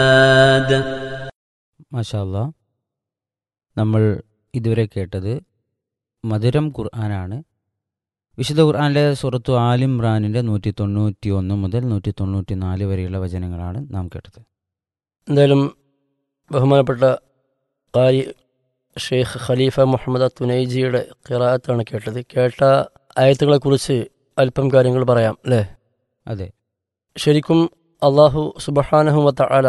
മാഷാല്ല നമ്മൾ ഇതുവരെ കേട്ടത് മധുരം ഖുർആനാണ് വിശുദ്ധ ഖുർആനിലെ സുറത്തു ആലിംറാനിൻ്റെ നൂറ്റി തൊണ്ണൂറ്റി ഒന്ന് മുതൽ നൂറ്റി തൊണ്ണൂറ്റി നാല് വരെയുള്ള വചനങ്ങളാണ് നാം കേട്ടത് എന്തായാലും ബഹുമാനപ്പെട്ട കാരി ഷെയ്ഖ് ഖലീഫ മുഹമ്മദ് തുനൈജിയുടെ ഖിറാത്താണ് കേട്ടത് കേട്ട ആയത്തുകളെക്കുറിച്ച് അല്പം കാര്യങ്ങൾ പറയാം അല്ലേ അതെ ശരിക്കും അള്ളാഹു സുബഹാനഹുമത്ത ആല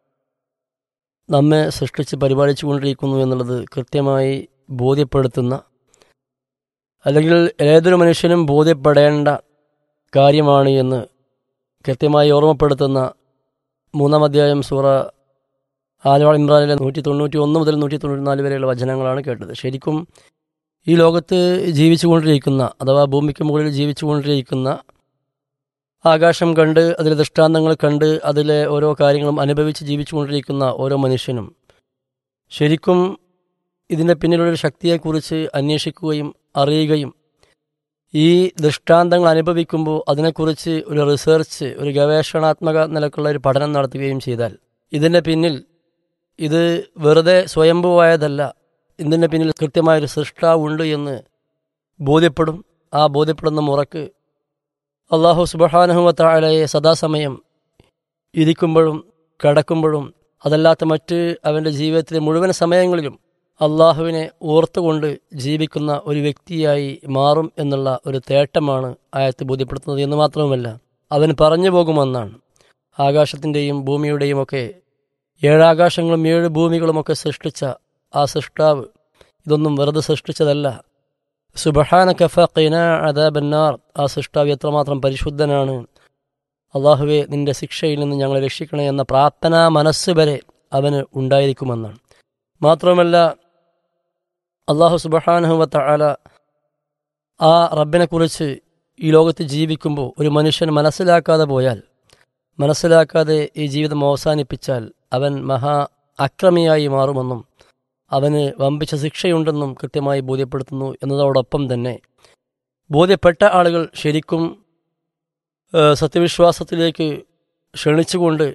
നമ്മെ സൃഷ്ടിച്ച് പരിപാലിച്ചു കൊണ്ടിരിക്കുന്നു എന്നുള്ളത് കൃത്യമായി ബോധ്യപ്പെടുത്തുന്ന അല്ലെങ്കിൽ ഏതൊരു മനുഷ്യനും ബോധ്യപ്പെടേണ്ട കാര്യമാണ് എന്ന് കൃത്യമായി ഓർമ്മപ്പെടുത്തുന്ന മൂന്നാം അധ്യായം സൂറ ആലുവ ഇമ്രാനിലെ നൂറ്റി തൊണ്ണൂറ്റി ഒന്ന് മുതൽ നൂറ്റി തൊണ്ണൂറ്റി നാല് വരെയുള്ള വചനങ്ങളാണ് കേട്ടത് ശരിക്കും ഈ ലോകത്ത് ജീവിച്ചുകൊണ്ടിരിക്കുന്ന അഥവാ ഭൂമിക്ക് മുകളിൽ ജീവിച്ചുകൊണ്ടിരിക്കുന്ന ആകാശം കണ്ട് അതിലെ ദൃഷ്ടാന്തങ്ങൾ കണ്ട് അതിലെ ഓരോ കാര്യങ്ങളും അനുഭവിച്ച് ജീവിച്ചുകൊണ്ടിരിക്കുന്ന ഓരോ മനുഷ്യനും ശരിക്കും ഇതിൻ്റെ പിന്നിലുള്ളൊരു ശക്തിയെക്കുറിച്ച് അന്വേഷിക്കുകയും അറിയുകയും ഈ ദൃഷ്ടാന്തങ്ങൾ അനുഭവിക്കുമ്പോൾ അതിനെക്കുറിച്ച് ഒരു റിസർച്ച് ഒരു ഗവേഷണാത്മക നിലക്കുള്ള ഒരു പഠനം നടത്തുകയും ചെയ്താൽ ഇതിൻ്റെ പിന്നിൽ ഇത് വെറുതെ സ്വയംഭൂവായതല്ല ഇതിൻ്റെ പിന്നിൽ കൃത്യമായൊരു സൃഷ്ടാവുണ്ട് എന്ന് ബോധ്യപ്പെടും ആ ബോധ്യപ്പെടുന്ന മുറക്ക് അള്ളാഹു സുബഹാനുഹമത്തായാലയെ സദാസമയം ഇരിക്കുമ്പോഴും കിടക്കുമ്പോഴും അതല്ലാത്ത മറ്റ് അവൻ്റെ ജീവിതത്തിലെ മുഴുവൻ സമയങ്ങളിലും അള്ളാഹുവിനെ ഓർത്തുകൊണ്ട് ജീവിക്കുന്ന ഒരു വ്യക്തിയായി മാറും എന്നുള്ള ഒരു തേട്ടമാണ് ആയത്ത് ബോധ്യപ്പെടുത്തുന്നത് എന്ന് മാത്രവുമല്ല അവൻ പറഞ്ഞു പോകുമെന്നാണ് ആകാശത്തിൻ്റെയും ഭൂമിയുടെയും ഒക്കെ ഏഴാകാശങ്ങളും ഏഴ് ഭൂമികളുമൊക്കെ സൃഷ്ടിച്ച ആ സൃഷ്ടാവ് ഇതൊന്നും വെറുതെ സൃഷ്ടിച്ചതല്ല സുബഹാന കഫ ഖൈന അദാബന്നാർ ആ സൃഷ്ടാവ് എത്രമാത്രം പരിശുദ്ധനാണ് അള്ളാഹുവെ നിന്റെ ശിക്ഷയിൽ നിന്ന് ഞങ്ങളെ രക്ഷിക്കണേ എന്ന പ്രാർത്ഥനാ മനസ്സ് വരെ അവന് ഉണ്ടായിരിക്കുമെന്നാണ് മാത്രമല്ല അള്ളാഹു സുബഹാനുഹവത്ത ആല ആ റബ്ബിനെക്കുറിച്ച് ഈ ലോകത്ത് ജീവിക്കുമ്പോൾ ഒരു മനുഷ്യൻ മനസ്സിലാക്കാതെ പോയാൽ മനസ്സിലാക്കാതെ ഈ ജീവിതം അവസാനിപ്പിച്ചാൽ അവൻ മഹാ അക്രമിയായി മാറുമെന്നും അവന് വമ്പിച്ച ശിക്ഷയുണ്ടെന്നും കൃത്യമായി ബോധ്യപ്പെടുത്തുന്നു എന്നതോടൊപ്പം തന്നെ ബോധ്യപ്പെട്ട ആളുകൾ ശരിക്കും സത്യവിശ്വാസത്തിലേക്ക് ക്ഷണിച്ചുകൊണ്ട്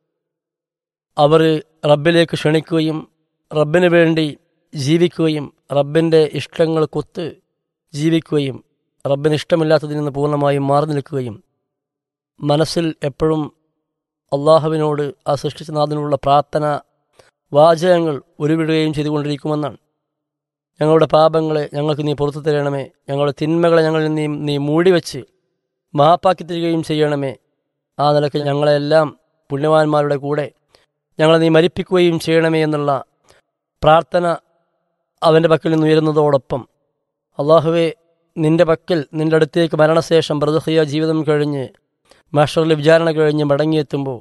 അവർ റബ്ബിലേക്ക് ക്ഷണിക്കുകയും റബ്ബിന് വേണ്ടി ജീവിക്കുകയും റബ്ബിൻ്റെ ഇഷ്ടങ്ങൾ കൊത്ത് ജീവിക്കുകയും റബ്ബിന് ഇഷ്ടമില്ലാത്തതിൽ നിന്ന് പൂർണ്ണമായും മാറി നിൽക്കുകയും മനസ്സിൽ എപ്പോഴും അള്ളാഹുവിനോട് ആ സൃഷ്ടിച്ച നാഥനുള്ള പ്രാർത്ഥന വാചകങ്ങൾ ഉരുവിടുകയും ചെയ്തുകൊണ്ടിരിക്കുമെന്നാണ് ഞങ്ങളുടെ പാപങ്ങളെ ഞങ്ങൾക്ക് നീ പുറത്തു തരണമേ ഞങ്ങളുടെ തിന്മകളെ ഞങ്ങളിൽ നീ നീ മൂടിവെച്ച് മാപ്പാക്കി തരികയും ചെയ്യണമേ ആ നിലയ്ക്ക് ഞങ്ങളെല്ലാം പുണ്യവാന്മാരുടെ കൂടെ ഞങ്ങളെ നീ മരിപ്പിക്കുകയും ചെയ്യണമേ എന്നുള്ള പ്രാർത്ഥന അവൻ്റെ പക്കൽ നിന്ന് ഉയരുന്നതോടൊപ്പം അള്ളാഹുവെ നിന്റെ പക്കൽ നിന്റെ അടുത്തേക്ക് മരണശേഷം ബ്രദഹിയ ജീവിതം കഴിഞ്ഞ് മാസ്റ്ററിൽ വിചാരണ കഴിഞ്ഞ് മടങ്ങിയെത്തുമ്പോൾ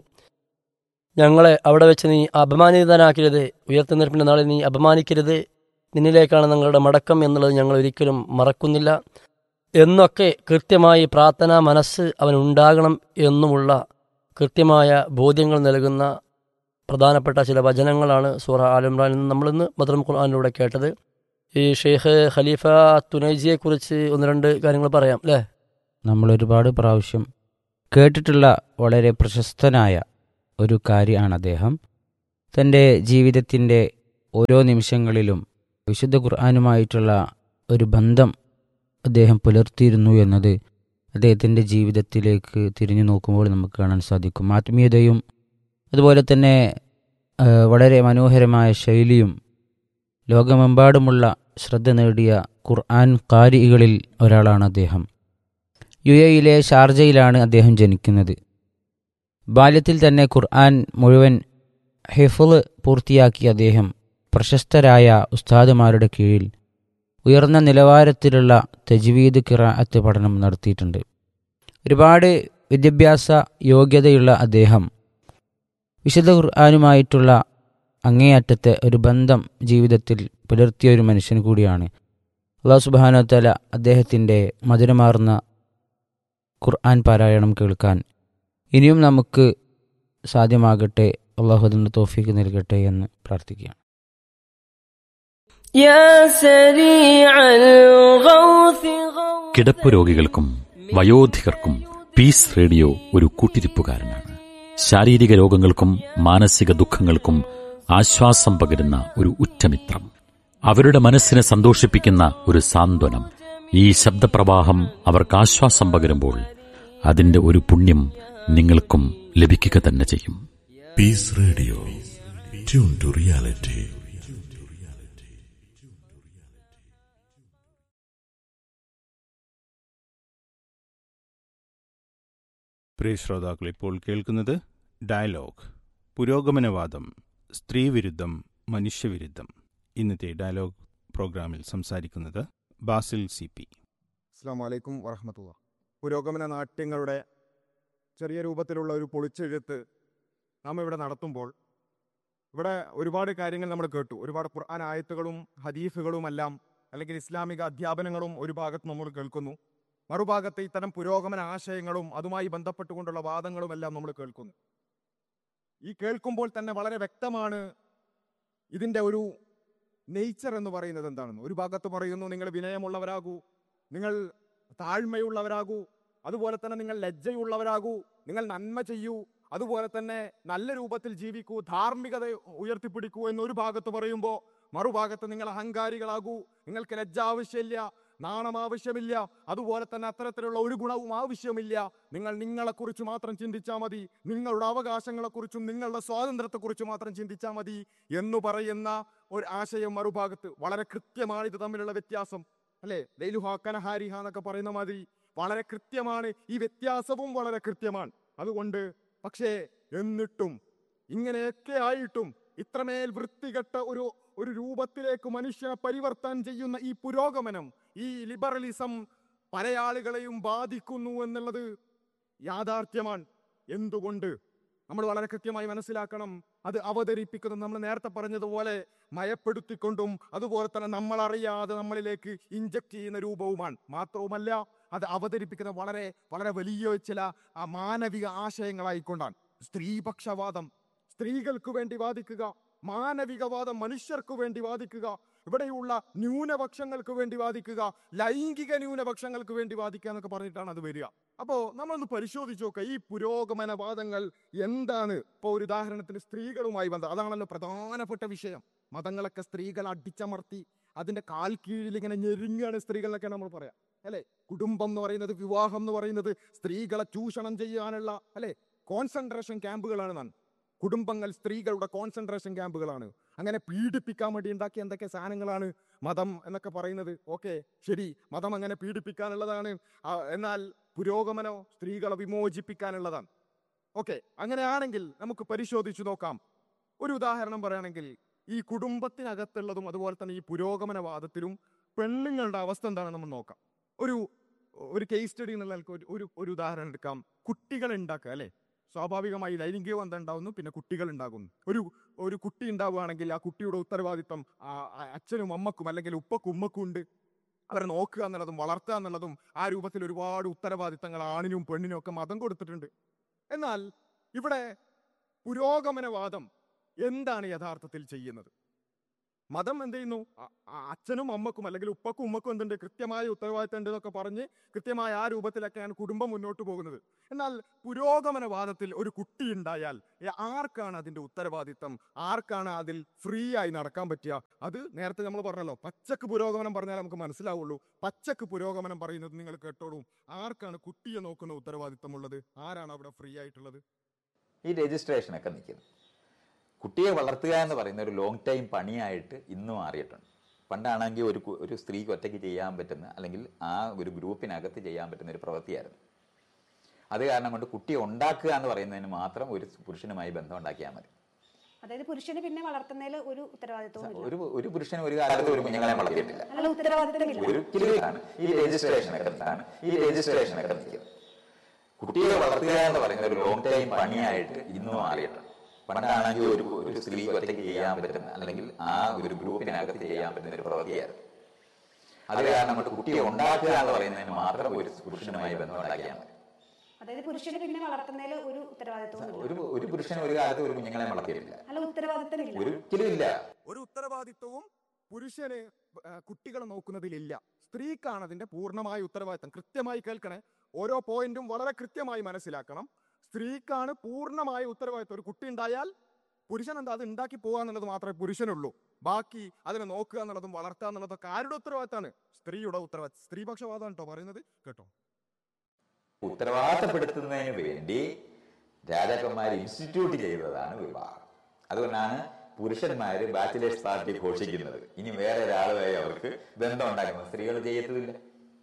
ഞങ്ങളെ അവിടെ വെച്ച് നീ അപമാനിതനാക്കരുത് ഉയർത്തുന്നിരിപ്പിൻ്റെ നാളെ നീ അപമാനിക്കരുത് നിന്നിലേക്കാണ് ഞങ്ങളുടെ മടക്കം എന്നുള്ളത് ഞങ്ങൾ ഒരിക്കലും മറക്കുന്നില്ല എന്നൊക്കെ കൃത്യമായി പ്രാർത്ഥനാ മനസ്സ് അവനുണ്ടാകണം എന്നുമുള്ള കൃത്യമായ ബോധ്യങ്ങൾ നൽകുന്ന പ്രധാനപ്പെട്ട ചില വചനങ്ങളാണ് സൂറ ആലിമ്രാനിൽ നിന്ന് നമ്മളിന്ന് മദ്രം ഖുർആാനിലൂടെ കേട്ടത് ഈ ഷെയ്ഖ് ഖലീഫ തുനൈജിയെക്കുറിച്ച് ഒന്ന് രണ്ട് കാര്യങ്ങൾ പറയാം അല്ലേ നമ്മൾ ഒരുപാട് പ്രാവശ്യം കേട്ടിട്ടുള്ള വളരെ പ്രശസ്തനായ ഒരു കാര്യമാണ് അദ്ദേഹം തൻ്റെ ജീവിതത്തിൻ്റെ ഓരോ നിമിഷങ്ങളിലും വിശുദ്ധ ഖുർആാനുമായിട്ടുള്ള ഒരു ബന്ധം അദ്ദേഹം പുലർത്തിയിരുന്നു എന്നത് അദ്ദേഹത്തിൻ്റെ ജീവിതത്തിലേക്ക് തിരിഞ്ഞു നോക്കുമ്പോൾ നമുക്ക് കാണാൻ സാധിക്കും ആത്മീയതയും അതുപോലെ തന്നെ വളരെ മനോഹരമായ ശൈലിയും ലോകമെമ്പാടുമുള്ള ശ്രദ്ധ നേടിയ ഖുർആൻ കാരികളിൽ ഒരാളാണ് അദ്ദേഹം യു എയിലെ ഷാർജയിലാണ് അദ്ദേഹം ജനിക്കുന്നത് ബാല്യത്തിൽ തന്നെ ഖുർആൻ മുഴുവൻ ഹിഫുള് പൂർത്തിയാക്കിയ അദ്ദേഹം പ്രശസ്തരായ ഉസ്താദുമാരുടെ കീഴിൽ ഉയർന്ന നിലവാരത്തിലുള്ള തജ്വീദ് കിറാഅത്ത് പഠനം നടത്തിയിട്ടുണ്ട് ഒരുപാട് വിദ്യാഭ്യാസ യോഗ്യതയുള്ള അദ്ദേഹം വിശുദ്ധ ഖുർആാനുമായിട്ടുള്ള അങ്ങേയറ്റത്തെ ഒരു ബന്ധം ജീവിതത്തിൽ പുലർത്തിയ ഒരു മനുഷ്യൻ കൂടിയാണ് അള്ളാഹു സുബാനോത്തല അദ്ദേഹത്തിൻ്റെ മധുരമാർന്ന ഖുർആൻ പാരായണം കേൾക്കാൻ ഇനിയും നമുക്ക് സാധ്യമാകട്ടെ അള്ളാഹു അതിൻ്റെ തോഫീക്ക് നൽകട്ടെ എന്ന് പ്രാർത്ഥിക്കുകയാണ് കിടപ്പ് രോഗികൾക്കും വയോധികർക്കും പീസ് റേഡിയോ ഒരു കൂട്ടിരിപ്പുകാരനാണ് ശാരീരിക രോഗങ്ങൾക്കും മാനസിക ദുഃഖങ്ങൾക്കും ആശ്വാസം പകരുന്ന ഒരു ഉറ്റമിത്രം അവരുടെ മനസ്സിനെ സന്തോഷിപ്പിക്കുന്ന ഒരു സാന്ത്വനം ഈ ശബ്ദപ്രവാഹം അവർക്ക് ആശ്വാസം പകരുമ്പോൾ അതിന്റെ ഒരു പുണ്യം നിങ്ങൾക്കും ലഭിക്കുക തന്നെ ചെയ്യും Peace Radio. Tune to reality. പ്രിയ ശ്രോതാക്കൾ ഇപ്പോൾ കേൾക്കുന്നത് ഡയലോഗ് പുരോഗമനവാദം സ്ത്രീവിരുദ്ധം മനുഷ്യവിരുദ്ധം ഇന്നത്തെ ഡയലോഗ് പ്രോഗ്രാമിൽ സംസാരിക്കുന്നത് ബാസിൽ സി പി അസ്സാം വലൈക്കും വറഹമത്തുള്ള പുരോഗമന നാട്യങ്ങളുടെ ചെറിയ രൂപത്തിലുള്ള ഒരു പൊളിച്ചെഴുത്ത് നാം ഇവിടെ നടത്തുമ്പോൾ ഇവിടെ ഒരുപാട് കാര്യങ്ങൾ നമ്മൾ കേട്ടു ഒരുപാട് ഖുർആൻ ആയത്തുകളും ഹദീഫുകളുമെല്ലാം അല്ലെങ്കിൽ ഇസ്ലാമിക അധ്യാപനങ്ങളും ഒരു ഭാഗത്ത് നമ്മൾ കേൾക്കുന്നു മറുഭാഗത്ത് ഇത്തരം പുരോഗമന ആശയങ്ങളും അതുമായി ബന്ധപ്പെട്ടുകൊണ്ടുള്ള വാദങ്ങളും എല്ലാം നമ്മൾ കേൾക്കുന്നു ഈ കേൾക്കുമ്പോൾ തന്നെ വളരെ വ്യക്തമാണ് ഇതിൻ്റെ ഒരു നേച്ചർ എന്ന് പറയുന്നത് എന്താണെന്ന് ഒരു ഭാഗത്ത് പറയുന്നു നിങ്ങൾ വിനയമുള്ളവരാകൂ നിങ്ങൾ താഴ്മയുള്ളവരാകൂ അതുപോലെ തന്നെ നിങ്ങൾ ലജ്ജയുള്ളവരാകൂ നിങ്ങൾ നന്മ ചെയ്യൂ അതുപോലെ തന്നെ നല്ല രൂപത്തിൽ ജീവിക്കൂ ധാർമ്മികത ഉയർത്തിപ്പിടിക്കൂ എന്നൊരു ഭാഗത്ത് പറയുമ്പോൾ മറുഭാഗത്ത് നിങ്ങൾ അഹങ്കാരികളാകൂ നിങ്ങൾക്ക് ലജ്ജ ആവശ്യമില്ല നാണം ആവശ്യമില്ല അതുപോലെ തന്നെ അത്തരത്തിലുള്ള ഒരു ഗുണവും ആവശ്യമില്ല നിങ്ങൾ നിങ്ങളെക്കുറിച്ച് മാത്രം ചിന്തിച്ചാൽ മതി നിങ്ങളുടെ അവകാശങ്ങളെക്കുറിച്ചും നിങ്ങളുടെ സ്വാതന്ത്ര്യത്തെക്കുറിച്ച് മാത്രം ചിന്തിച്ചാൽ മതി എന്ന് പറയുന്ന ഒരു ആശയം മറുഭാഗത്ത് വളരെ കൃത്യമാണ് ഇത് തമ്മിലുള്ള വ്യത്യാസം അല്ലേ ലൈലുഹ കനഹാരിഹ എന്നൊക്കെ പറയുന്ന മാതിരി വളരെ കൃത്യമാണ് ഈ വ്യത്യാസവും വളരെ കൃത്യമാണ് അതുകൊണ്ട് പക്ഷേ എന്നിട്ടും ഇങ്ങനെയൊക്കെ ആയിട്ടും ഇത്രമേൽ വൃത്തികെട്ട ഒരു ഒരു രൂപത്തിലേക്ക് മനുഷ്യനെ പരിവർത്തനം ചെയ്യുന്ന ഈ പുരോഗമനം ഈ ലിബറലിസം പല ആളുകളെയും ബാധിക്കുന്നു എന്നുള്ളത് യാഥാർത്ഥ്യമാണ് എന്തുകൊണ്ട് നമ്മൾ വളരെ കൃത്യമായി മനസ്സിലാക്കണം അത് അവതരിപ്പിക്കുന്നത് നമ്മൾ നേരത്തെ പറഞ്ഞതുപോലെ മയപ്പെടുത്തിക്കൊണ്ടും അതുപോലെ തന്നെ നമ്മൾ അറിയാതെ നമ്മളിലേക്ക് ഇഞ്ചക്ട് ചെയ്യുന്ന രൂപവുമാണ് മാത്രവുമല്ല അത് അവതരിപ്പിക്കുന്ന വളരെ വളരെ വലിയ ചില ആ, മാനവിക ആശയങ്ങളായിക്കൊണ്ടാണ് സ്ത്രീപക്ഷവാദം സ്ത്രീകൾക്ക് വേണ്ടി വാദിക്കുക മാനവികവാദം മനുഷ്യർക്ക് വേണ്ടി വാദിക്കുക ഇവിടെയുള്ള ന്യൂനപക്ഷങ്ങൾക്ക് വേണ്ടി വാദിക്കുക ലൈംഗിക ന്യൂനപക്ഷങ്ങൾക്ക് വേണ്ടി വാദിക്കുക എന്നൊക്കെ പറഞ്ഞിട്ടാണ് അത് വരിക അപ്പോ നമ്മളൊന്ന് പരിശോധിച്ച് നോക്കുക ഈ പുരോഗമനവാദങ്ങൾ എന്താണ് ഇപ്പോൾ ഒരു ഉദാഹരണത്തിന് സ്ത്രീകളുമായി ബന്ധം അതാണല്ലോ പ്രധാനപ്പെട്ട വിഷയം മതങ്ങളൊക്കെ സ്ത്രീകൾ അടിച്ചമർത്തി അതിന്റെ കാൽ കീഴിൽ ഇങ്ങനെ ഞെരുങ്ങാണ് സ്ത്രീകൾ എന്നൊക്കെ നമ്മൾ പറയാം അല്ലെ കുടുംബം എന്ന് പറയുന്നത് വിവാഹം എന്ന് പറയുന്നത് സ്ത്രീകളെ ചൂഷണം ചെയ്യാനുള്ള അല്ലെ കോൺസെൻട്രേഷൻ ക്യാമ്പുകളാണ് നാൻ കുടുംബങ്ങൾ സ്ത്രീകളുടെ കോൺസെൻട്രേഷൻ ക്യാമ്പുകളാണ് അങ്ങനെ പീഡിപ്പിക്കാൻ വേണ്ടി ഉണ്ടാക്കിയ എന്തൊക്കെ സാധനങ്ങളാണ് മതം എന്നൊക്കെ പറയുന്നത് ഓക്കെ ശരി മതം അങ്ങനെ പീഡിപ്പിക്കാനുള്ളതാണ് ആ, എന്നാൽ പുരോഗമനോ സ്ത്രീകളെ വിമോചിപ്പിക്കാനുള്ളതാണ് ഓക്കെ അങ്ങനെയാണെങ്കിൽ നമുക്ക് പരിശോധിച്ചു നോക്കാം ഒരു ഉദാഹരണം പറയുകയാണെങ്കിൽ ഈ കുടുംബത്തിനകത്തുള്ളതും അതുപോലെ തന്നെ ഈ പുരോഗമനവാദത്തിലും പെണ്ണുങ്ങളുടെ അവസ്ഥ എന്താണെന്ന് നമ്മൾ നോക്കാം ഒരു ഒരു കേസ് സ്റ്റഡി എന്നുള്ള നിലക്ക് ഒരു- ഒരു ഒരു ഉദാഹരണം എടുക്കാം കുട്ടികൾ ഉണ്ടാക്കുക അല്ലെ സ്വാഭാവികമായി ലൈംഗിക ബന്ധം ഉണ്ടാവുന്നു പിന്നെ കുട്ടികൾ ഉണ്ടാകുന്നു ഒരു ഒരു കുട്ടി ഉണ്ടാവുകയാണെങ്കിൽ ആ കുട്ടിയുടെ ഉത്തരവാദിത്തം ആ ആ അച്ഛനും അമ്മക്കും അല്ലെങ്കിൽ ഉപ്പക്കും ഉമ്മക്കും ഉണ്ട് അവരെ നോക്കുക എന്നുള്ളതും വളർത്തുക എന്നുള്ളതും ആ രൂപത്തിൽ ഒരുപാട് ഉത്തരവാദിത്തങ്ങൾ ആണിനും പെണ്ണിനും ഒക്കെ മതം കൊടുത്തിട്ടുണ്ട് എന്നാൽ ഇവിടെ പുരോഗമനവാദം എന്താണ് യഥാർത്ഥത്തിൽ ചെയ്യുന്നത് മതം എന്ത് ചെയ്യുന്നു അ- അ- അച്ഛനും അമ്മക്കും അല്ലെങ്കിൽ ഉപ്പക്കും ഉമ്മക്കും എന്തുണ്ട് കൃത്യമായ ഉത്തരവാദിത്തം ഉണ്ട് എന്നൊക്കെ പറഞ്ഞ് കൃത്യമായ ആ രൂപത്തിലൊക്കെയാണ് കുടുംബം മുന്നോട്ട് പോകുന്നത് എന്നാൽ പുരോഗമനവാദത്തിൽ ഒരു കുട്ടി ഉണ്ടായാൽ ഏ, ആർക്കാണ് അതിന്റെ ഉത്തരവാദിത്തം ആർക്കാണ് അതിൽ ഫ്രീ ആയി നടക്കാൻ പറ്റുക അത് നേരത്തെ നമ്മൾ പറഞ്ഞല്ലോ പച്ചക്ക് പുരോഗമനം പറഞ്ഞാൽ നമുക്ക് മനസ്സിലാവുള്ളൂ പച്ചക്ക് പുരോഗമനം പറയുന്നത് നിങ്ങൾ കേട്ടോളൂ ആർക്കാണ് കുട്ടിയെ നോക്കുന്ന ഉത്തരവാദിത്തമുള്ളത് ആരാണ് അവിടെ ഫ്രീ ആയിട്ടുള്ളത് ഈ രജിസ്ട്രേഷനൊക്കെ നിൽക്കുന്നത് കുട്ടിയെ വളർത്തുക എന്ന് പറയുന്ന ഒരു ലോങ് ടൈം പണിയായിട്ട് ഇന്ന് മാറിയിട്ടുണ്ട് പണ്ടാണെങ്കിൽ ഒരു കു- ഒരു സ്ത്രീക്ക് ഒറ്റയ്ക്ക് ചെയ്യാൻ പറ്റുന്ന അല്ലെങ്കിൽ ആ ഒരു ഗ്രൂപ്പിനകത്ത് ചെയ്യാൻ പറ്റുന്ന ഒരു പ്രവൃത്തിയായിരുന്നു അത് കാരണം കൊണ്ട് കുട്ടിയെ ഉണ്ടാക്കുക എന്ന് പറയുന്നതിന് മാത്രം ഒരു പുരുഷനുമായി ബന്ധം ഉണ്ടാക്കിയാൽ മതി അതായത് പുരുഷന് പിന്നെ വളർത്തുന്നതിൽ ഒരു ഉത്തരവാദിത്വവും ഇല്ല ഒരു ഒരു പുരുഷൻ ഒരു കാലത്ത് ഒരു കുഞ്ഞുങ്ങളെ വളർത്തിയിട്ടില്ല നല്ല ഉത്തരവാദിത്തമില്ല ഒരിക്കലാണ് ഈ രജിസ്ട്രേഷനൊക്കെ നിൽക്കുന്നത് ഈ രജിസ്ട്രേഷനൊക്കെ നിൽക്കുന്നത് കുട്ടിയെ വളർത്തുക എന്ന് പറയുന്ന ഒരു ലോങ് ടൈം പണിയായിട്ട് ഇന്ന് മാറിയിട്ടുണ്ട് പണ്ടാണെങ്കിൽ ഒരു ഒരു സ്ത്രീക്ക് ഒറ്റയ്ക്ക് ചെയ്യാൻ പറ്റുന്ന അല്ലെങ്കിൽ ആ ഒരു ഗ്രൂപ്പിനകത്ത് ചെയ്യാൻ പറ്റുന്ന ഒരു പ്രവൃത്തിയായിരുന്നു അത് കാരണം കൊണ്ട് കുട്ടിയെ ഉണ്ടാക്കുക എന്ന് പറയുന്നതിന് മാത്രം ഒരു പുരുഷനുമായി ബന്ധം ഉണ്ടാക്കിയാൽ മതി അതായത് പുരുഷന് പിന്നെ വളർത്തുന്നതിൽ ഒരു ഉത്തരവാദിത്വവും ഇല്ല ഒരു ഒരു പുരുഷൻ ഒരു കാലത്ത് ഒരു കുഞ്ഞുങ്ങളെ വളർത്തിയിട്ടില്ല നല്ല ഉത്തരവാദിത്തമില്ല ഒരിക്കലും ഇല്ല ഒരു ഉത്തരവാദിത്വവും പുരുഷന് ആ, കുട്ടികളെ നോക്കുന്നതിലില്ല സ്ത്രീക്കാണ് അതിന്റെ പൂർണ്ണമായ ഉത്തരവാദിത്തം കൃത്യമായി കേൾക്കണേ ഓരോ പോയിന്റും വളരെ കൃത്യമായി മനസ്സിലാക്കണം സ്ത്രീക്കാണ് പൂർണ്ണമായ ഉത്തരവാദിത്വം ഒരു കുട്ടി ഉണ്ടായാൽ പുരുഷൻ എന്താ അത് ഉണ്ടാക്കി പോകുക എന്നുള്ളത് മാത്രമേ പുരുഷനുള്ളൂ ബാക്കി അതിനെ നോക്കുക എന്നുള്ളതും വളർത്തുക എന്നുള്ളതൊക്കെ ആരുടെ ഉത്തരവാദിത്തമാണ് സ്ത്രീയുടെ ഉത്തരവാദിത്തം സ്ത്രീപക്ഷവാദമാണ് കേട്ടോ പറയുന്നത് കേട്ടോ ഉത്തരവാദിത്തപ്പെടുത്തുന്നതിന് വേണ്ടി രാജാക്കന്മാർ ഇൻസ്റ്റിറ്റ്യൂട്ട് ചെയ്തതാണ് വിവാഹം അതുകൊണ്ടാണ് പുരുഷന്മാര് ബാച്ചിലേഴ്സ് പാർട്ടി ഘോഷിക്കുന്നത് ഇനി വേറെ ഒരാളുമായി അവർക്ക് ബന്ധം ഉണ്ടാക്കുന്നത് സ്ത്രീകൾ ചെയ്യത്തില്ല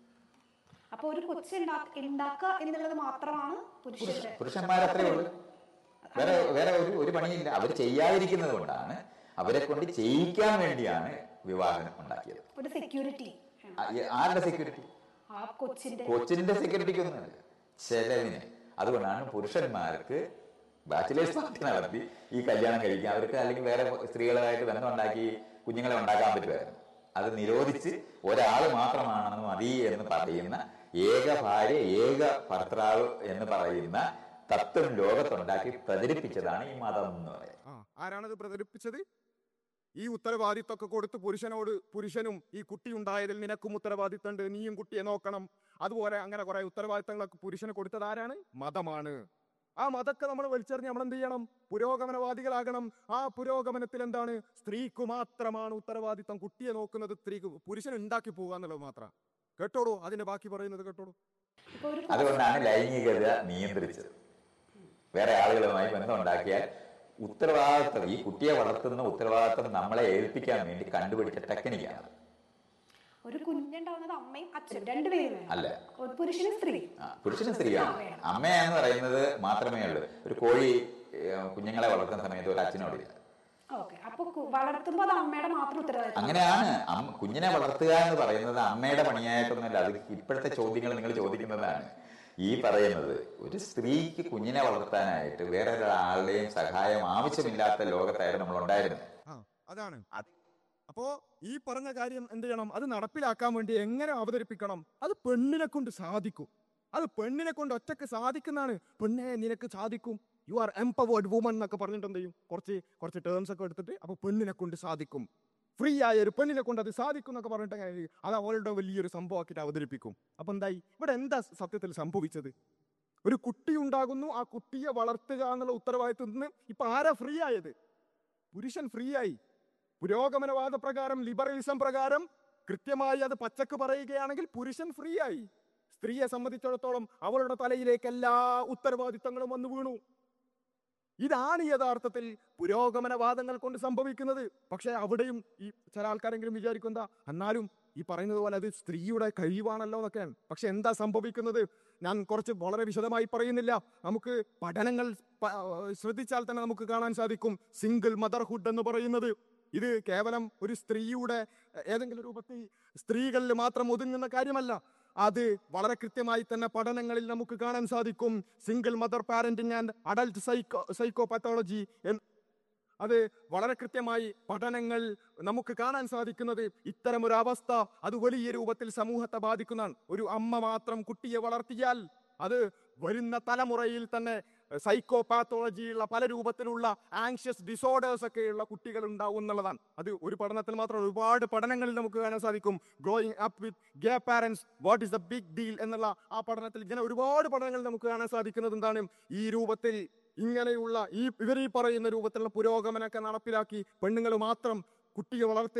അപ്പൊ ഒരു കൊച്ചു ഉണ്ടാക്കുക എന്നുള്ളത് മാത്രമാണ് പുരുഷന്റെ പുരുഷന്മാരത്രേ ഉള്ളൂ വേറെ വേറെ ഒരു ഒരു പണിയില്ല അവർ ചെയ്യാതിരിക്കുന്നത് കൊണ്ടാണ് അവരെ കൊണ്ട് ചെയ്യിക്കാൻ വേണ്ടിയാണ് വിവാഹം ഉണ്ടാക്കിയത് ഒരു സെക്യൂരിറ്റി ആ, ഈ ആരുടെ സെക്യൂരിറ്റി ആ കൊച്ചിന്റെ കൊച്ചിന്റെ സെക്യൂരിറ്റിക്ക് ഒന്നുമല്ല ചെലവിന് അതുകൊണ്ടാണ് പുരുഷന്മാർക്ക് ബാച്ചിലേഴ്സ് പാർട്ടി നടത്തി ഈ കല്യാണം കഴിക്കാൻ അവർക്ക് അല്ലെങ്കിൽ വേറെ സ്ത്രീകളുമായിട്ട് ബന്ധം ഉണ്ടാക്കി കുഞ്ഞുങ്ങളെ ഉണ്ടാക്കാൻ പറ്റുമായിരുന്നു അത് നിരോധിച്ച് ഒരാൾ മാത്രമാണെന്ന് മതി എന്ന് പറയുന്ന ഏക ഭാര്യ ഏക ഭർത്താവ് എന്ന് പറയുന്ന തത്വം ലോകത്തുണ്ടാക്കി പ്രചരിപ്പിച്ചതാണ് ഈ മതം എന്ന് പറയുന്നത് ആ ആരാണത് പ്രചരിപ്പിച്ചത് ഈ ഉത്തരവാദിത്തമൊക്കെ കൊടുത്ത് പുരുഷനോട് പുരുഷനും ഈ കുട്ടി ഉണ്ടായതിൽ നിനക്കും ഉത്തരവാദിത്തമുണ്ട് നീയും കുട്ടിയെ നോക്കണം അതുപോലെ അങ്ങനെ കുറെ ഉത്തരവാദിത്തങ്ങളൊക്കെ പുരുഷന് കൊടുത്തത് ആരാണ് മതമാണ് ആ മതമൊക്കെ നമ്മൾ വലിച്ചെറിഞ്ഞ് നമ്മൾ എന്ത് ചെയ്യണം പുരോഗമനവാദികളാകണം ആ പുരോഗമനത്തിൽ എന്താണ് സ്ത്രീക്ക് മാത്രമാണ് ഉത്തരവാദിത്തം കുട്ടിയെ നോക്കുന്നത് സ്ത്രീക്ക് പുരുഷൻ ഉണ്ടാക്കി പോകുക എന്നുള്ളത് മാത്രം കേട്ടോളൂ അതിന്റെ ബാക്കി പറയുന്നത് കേട്ടോളൂ ഇപ്പൊ ഒരു അതുകൊണ്ടാണ് ലൈംഗികത നിയന്ത്രിച്ചത് വേറെ ആളുകളുമായി ബന്ധം ഉണ്ടാക്കിയാൽ ഉത്തരവാദിത്വം ഈ കുട്ടിയെ വളർത്തുന്ന ഉത്തരവാദിത്വം നമ്മളെ ഏൽപ്പിക്കാൻ വേണ്ടി കണ്ടുപിടിച്ച ടെക്നിക്കാണ് ഒരു കുഞ്ഞുണ്ടാവുന്നത് അമ്മയും അച്ഛനും രണ്ടുപേരും വേണം അല്ല ഒരു പുരുഷനും സ്ത്രീ ആ, പുരുഷനും സ്ത്രീയാണ് ആ, വേണം. അമ്മയെന്ന് പറയുന്നത് മാത്രമേ ഉള്ളൂ ഒരു കോഴി ഏ, കുഞ്ഞുങ്ങളെ വളർത്തുന്ന സമയത്ത് ഒരു അച്ഛനോടില്ല ഓക്കെ അപ്പൊ കു- വളർത്തുമ്പോ അത് അമ്മയുടെ മാത്രം ഉത്തരവാദിത്തം അങ്ങനെയാണ് അമ്മ- കുഞ്ഞിനെ വളർത്തുക എന്ന് പറയുന്നത് അമ്മയുടെ പണിയായിട്ടൊന്നുമല്ല അത് ഇപ്പോഴത്തെ ചോദ്യങ്ങൾ നിങ്ങൾ ചോദിക്കുന്നതാണ് ഈ പറയുന്നത് ഒരു സ്ത്രീക്ക് കുഞ്ഞിനെ വളർത്താനായിട്ട് വേറെ ഒരാളുടെയും സഹായം ആവശ്യമില്ലാത്ത ലോകത്തായിരുന്നു നമ്മൾ ഉണ്ടായിരുന്നത് ആ അതാണ് അപ്പോ ഈ പറഞ്ഞ കാര്യം എന്ത് ചെയ്യണം അത് നടപ്പിലാക്കാൻ വേണ്ടി എങ്ങനെ അവതരിപ്പിക്കണം അത് പെണ്ണിനെ കൊണ്ട് സാധിക്കും അത് പെണ്ണിനെ കൊണ്ട് ഒറ്റക്ക് സാധിക്കുന്നതാണ് പെണ്ണെ നിനക്ക് സാധിക്കും യു ആർ എംപവേർഡ് വുമൺ എന്നൊക്കെ പറഞ്ഞിട്ട് എന്ത് ചെയ്യും കുറച്ച് കുറച്ച് ടേംസ് ഒക്കെ എടുത്തിട്ട് അപ്പൊ പെണ്ണിനെ കൊണ്ട് സാധിക്കും ഫ്രീ ആയ ഒരു പെണ്ണിനെ കൊണ്ട് അത് സാധിക്കും എന്നൊക്കെ പറഞ്ഞിട്ട് അങ്ങനെ ചെയ്യും. അത് അവളുടെ വലിയൊരു സംഭവമാക്കിയിട്ട് അവതരിപ്പിക്കും അപ്പൊ എന്തായി ഇവിടെ എന്താ സത്യത്തിൽ സംഭവിച്ചത് ഒരു കുട്ടി ഉണ്ടാകുന്നു ആ കുട്ടിയെ വളർത്തുക എന്നുള്ള ഉത്തരവാദിത്വത്തിൽ നിന്ന് ഇപ്പൊ ആരാ ഫ്രീ ആയത് പുരുഷൻ ഫ്രീ ആയി പുരോഗമനവാദ പ്രകാരം ലിബറലിസം പ്രകാരം കൃത്യമായി അത് പച്ചക്ക് പറയുകയാണെങ്കിൽ പുരുഷൻ ഫ്രീ ആയി സ്ത്രീയെ സംബന്ധിച്ചിടത്തോളം അവളുടെ തലയിലേക്ക് എല്ലാ ഉത്തരവാദിത്തങ്ങളും വന്നു വീണു ഇതാണ് യഥാർത്ഥത്തിൽ പുരോഗമനവാദങ്ങൾ കൊണ്ട് സംഭവിക്കുന്നത് പക്ഷെ അവിടെയും ഈ ചില ആൾക്കാരെങ്കിലും വിചാരിക്കും എന്താ എന്നാലും ഈ പറയുന്നത് പോലെ അത് സ്ത്രീയുടെ കഴിവാണല്ലോ എന്നൊക്കെയാണ് പക്ഷെ എന്താ സംഭവിക്കുന്നത് ഞാൻ കുറച്ച് വളരെ വിശദമായി പറയുന്നില്ല നമുക്ക് പഠനങ്ങൾ പ- ശ്രദ്ധിച്ചാൽ തന്നെ നമുക്ക് കാണാൻ സാധിക്കും സിംഗിൾ മദർഹുഡ് എന്ന് പറയുന്നത് ഇത് കേവലം ഒരു സ്ത്രീയുടെ ഏതെങ്കിലും രൂപത്തിൽ സ്ത്രീകളിൽ മാത്രം ഒതുങ്ങുന്ന കാര്യമല്ല അത് വളരെ കൃത്യമായി തന്നെ പഠനങ്ങളിൽ നമുക്ക് കാണാൻ സാധിക്കും single mother parenting and adult psycho psychopathology അത് വളരെ കൃത്യമായി പഠനങ്ങൾ നമുക്ക് കാണാൻ സാധിക്കുന്നത് ഇത്തരം ഒരു അവസ്ഥ അത് വലിയ രൂപത്തിൽ സമൂഹത്തെ ബാധിക്കുന്നതാണ് ഒരു അമ്മ മാത്രം കുട്ടിയെ വളർത്തിയാൽ അത് വരുന്ന തലമുറയിൽ തന്നെ സൈക്കോപാത്തോളജിയുള്ള പല രൂപത്തിലുള്ള ആങ്ഷ്യസ് ഡിസോർഡേഴ്സ് ഒക്കെയുള്ള കുട്ടികൾ ഉണ്ടാവും എന്നുള്ളതാണ് അത് ഒരു പഠനത്തിൽ മാത്രം ഒരുപാട് പഠനങ്ങളിൽ നമുക്ക് കാണാൻ സാധിക്കും growing up with gay parents what is the big deal എന്നുള്ള ആ പഠനത്തിൽ ഇങ്ങനെ ഒരുപാട് പഠനങ്ങൾ നമുക്ക് കാണാൻ സാധിക്കുന്നത് എന്താണ് ഈ രൂപത്തിൽ ഇങ്ങനെയുള്ള ഈ ഇവർ ഈ പറയുന്ന രൂപത്തിലുള്ള പുരോഗമനമൊക്കെ നടപ്പിലാക്കി പെണ്ണുങ്ങൾ മാത്രം കുട്ടിയെ വളർത്തി